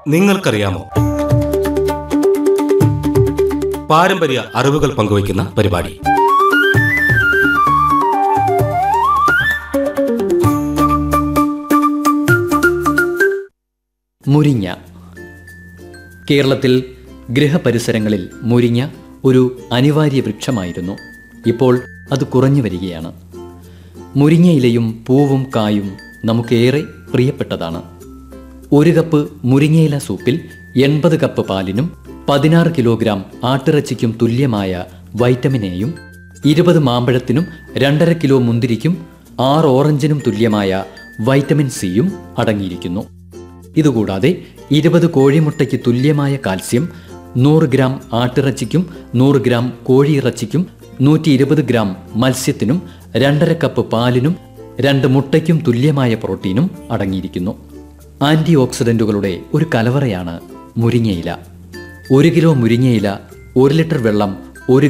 നിങ്ങൾക്കറിയാമോ പാരമ്പര്യ അറിവുകൾ പങ്കുവയ്ക്കുന്ന പരിപാടി മുരിങ്ങ കേരളത്തിൽ ഗൃഹപരിസരങ്ങളിൽ മുരിങ്ങ ഒരു അനിവാര്യ വൃക്ഷമായിരുന്നു ഇപ്പോൾ അത് കുറഞ്ഞു വരികയാണ് മുരിങ്ങയിലയും പൂവും കായും നമുക്കേറെ പ്രിയപ്പെട്ടതാണ് ഒരു കപ്പ് മുരിങ്ങയില സൂപ്പിൽ എൺപത് കപ്പ് പാലിനും പതിനാറ് കിലോഗ്രാം ആട്ടിറച്ചിക്കും തുല്യമായ വൈറ്റമിൻ എയും ഇരുപത് മാമ്പഴത്തിനും രണ്ടര കിലോ മുന്തിരിക്കും ആറ് ഓറഞ്ചിനും തുല്യമായ വൈറ്റമിൻ സിയും അടങ്ങിയിരിക്കുന്നു ഇതുകൂടാതെ ഇരുപത് കോഴിമുട്ടയ്ക്ക് തുല്യമായ കാൽസ്യം നൂറ് ഗ്രാം ആട്ടിറച്ചിക്കും നൂറ് ഗ്രാം കോഴിയിറച്ചിക്കും നൂറ്റി ഇരുപത് ഗ്രാം മത്സ്യത്തിനും രണ്ടര കപ്പ് പാലിനും രണ്ട് മുട്ടയ്ക്കും തുല്യമായ പ്രോട്ടീനും അടങ്ങിയിരിക്കുന്നു ആന്റി ഓക്സിഡന്റുകളുടെ ഒരു കലവറയാണ് മുരിങ്ങയില ഒരു കിലോ മുരിങ്ങയില ഒരു ലിറ്റർ വെള്ളം